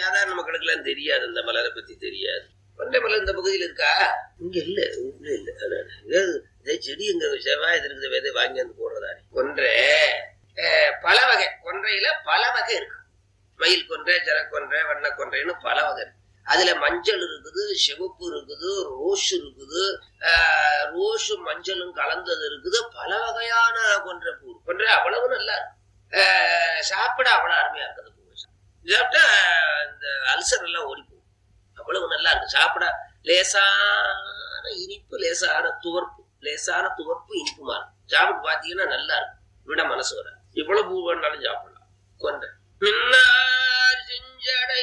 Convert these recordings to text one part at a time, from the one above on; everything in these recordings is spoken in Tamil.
சாதாரண மக்களுக்கெல்லாம் தெரியாது அந்த மலரை பத்தி தெரியாது கொண்டை மலர் இந்த பகுதியில் இருக்கா இங்க இல்ல இங்க இல்ல அதான். ஏது, இதே செடி இங்க செவ்வாய் இருக்குது விதை வாங்கி வந்து போடுறதா கொன்றை அஹ், பல வகை கொன்றையில பல வகை இருக்கு மயில் கொன்றை ஜனக்கொன்றை வண்ண கொன்றைன்னு பல வகை இருக்கு அதுல மஞ்சள் இருக்குது சிவப்பு இருக்குது ரோஸ் இருக்குது ஆஹ், ரோஸும் மஞ்சளும் கலந்தது இருக்குது பல வகையான கொன்றை பூ கொன்றை அவ்வளவு நல்லா இருக்கு ஆஹ், சாப்பிட அவ்வளவு அருமையா இருக்குது பூ சாப்பிட்டா இந்த அல்சர் எல்லாம் ஓடி போகும் அவ்வளவு நல்லா இருக்கு சாப்பிட லேசான இனிப்பு லேசான துவர்ப்பு லேசான துவர்ப்பு இனிப்புமா இருக்கும் சாப்பிட்டு பாத்தீங்கன்னா நல்லா இருக்கும் விட மனசு வர இவ்வளவு பூ வேணாலும் சாப்பிடலாம் கொன்றை மின்னார் செஞ்சடை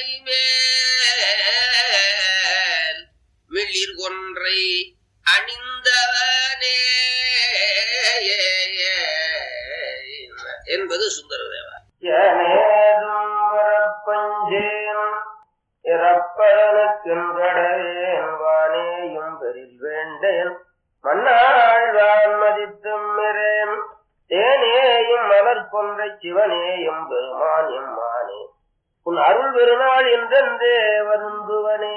மேல் மிளிர் கொன்றை அணிந்தவனே என்பது சுந்தரதேவா ஏனேதும் வரப்பஞ்சேன் இறப்பதனுக்கின்றடையேன் வானேயும் பெரில் வேண்டேன் மன்னாழ்வான் மதித்தும் மிரேன் தேனேயும் மலர் கொன்றை சிவனேயும் பெருமான் எம்மானே உன் அருள் பெருநாள் என்றென்றே வருந்துவனே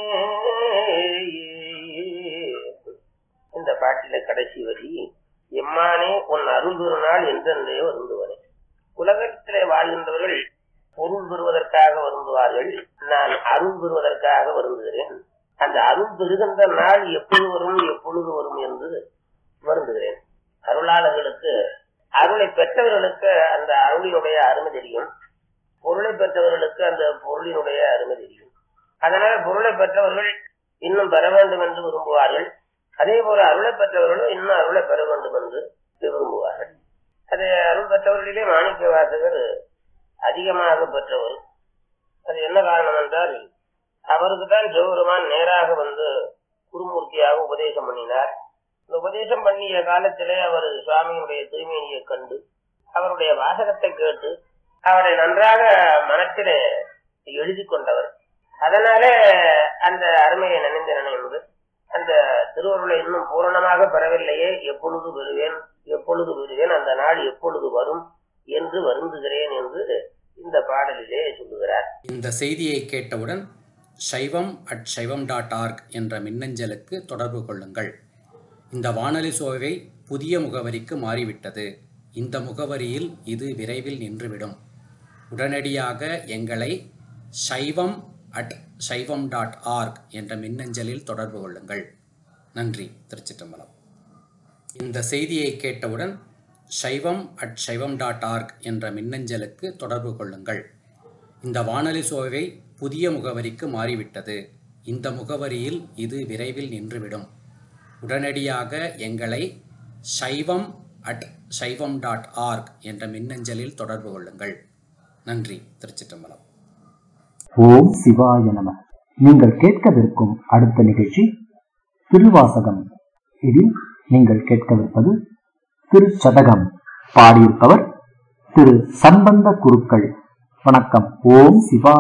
இந்த பாட்டில கடைசி வரி எம்மானே உன் அருள் பெருநாள் என்றென்றே வருந்துவனே உலகத்திலே வாழ்கின்றவர்கள் பொருள் பெறுவதற்காக வருந்துவார்கள் நான் அருள் பெறுவதற்காக வருந்துகிறேன் அந்த அருள் பெறுகின்ற நாள் எப்பொழுது வரும் எப்பொழுது வரும் என்று வருந்துகிறேன் அருளாளர்களுக்கு அருளை பெற்றவர்களுக்கு அந்த அருளினுடைய அருமை தெரியும் பொருளை பெற்றவர்களுக்கு அந்த பொருளினுடைய அருமை தெரியும் அதனால பொருளை பெற்றவர்கள் இன்னும் பெற வேண்டும் என்று விரும்புவார்கள் அதே போல அருளை பெற்றவர்களும் இன்னும் அருளை பெற வேண்டும் என்று விரும்புவார்கள் அது அருள் பெற்றவர்களிலே மாணிக்க வாசகர் அதிகமாக பெற்றவர் அது என்ன காரணம் என்றால் அவருக்கு தான் சிவபெருமான் நேராக வந்து குருமூர்த்தியாக உபதேசம் பண்ணினார் இந்த உபதேசம் பண்ணிய காலத்திலே அவர் சுவாமியினுடைய தூய்மையை கண்டு அவருடைய வாசகத்தை கேட்டு அவரை நன்றாக மனத்திலே எழுதி கொண்டவர் அதனாலே அந்த அருமையை நினைந்து நினைந்து அந்த திருவருளை இன்னும் பூரணமாக பெறவில்லையே எப்பொழுது பெறுவேன் எப்பொழுது பெறுவேன் அந்த நாள் எப்பொழுது வரும் என்று வருந்துகிறேன் என்று இந்த பாடலிலே சொல்லுகிறார் இந்த செய்தியை கேட்டவுடன் சைவம் அட் சைவம் டாட் ஆர்க் என்ற மின்னஞ்சலுக்கு தொடர்பு கொள்ளுங்கள் இந்த வானொலி சோவை புதிய முகவரிக்கு மாறிவிட்டது இந்த முகவரியில் இது விரைவில் நின்றுவிடும் உடனடியாக எங்களை சைவம் அட் சைவம் டாட் ஆர்க் என்ற மின்னஞ்சலில் தொடர்பு கொள்ளுங்கள் நன்றி திருச்சிற்றம்பலம் இந்த செய்தியை கேட்டவுடன் சைவம் அட் சைவம் டாட் ஆர்க் என்ற மின்னஞ்சலுக்கு தொடர்பு கொள்ளுங்கள் இந்த வானொலி சோவை புதிய முகவரிக்கு மாறிவிட்டது இந்த முகவரியில் இது விரைவில் நின்றுவிடும் உடனடியாக எங்களை சைவம் அட் சைவம் டாட் ஆர்க் என்ற மின்னஞ்சலில் தொடர்பு கொள்ளுங்கள் நன்றி திருச்சிற்றம்பலம் ஓம் சிவாய நம நீங்கள் கேட்கவிருக்கும் அடுத்த நிகழ்ச்சி திருவாசகம் இதில் நீங்கள் கேட்கவிருப்பது திருச்சதகம் பாடியிருப்பவர் திரு சம்பந்த குருக்கள் வணக்கம் ஓம் சிவா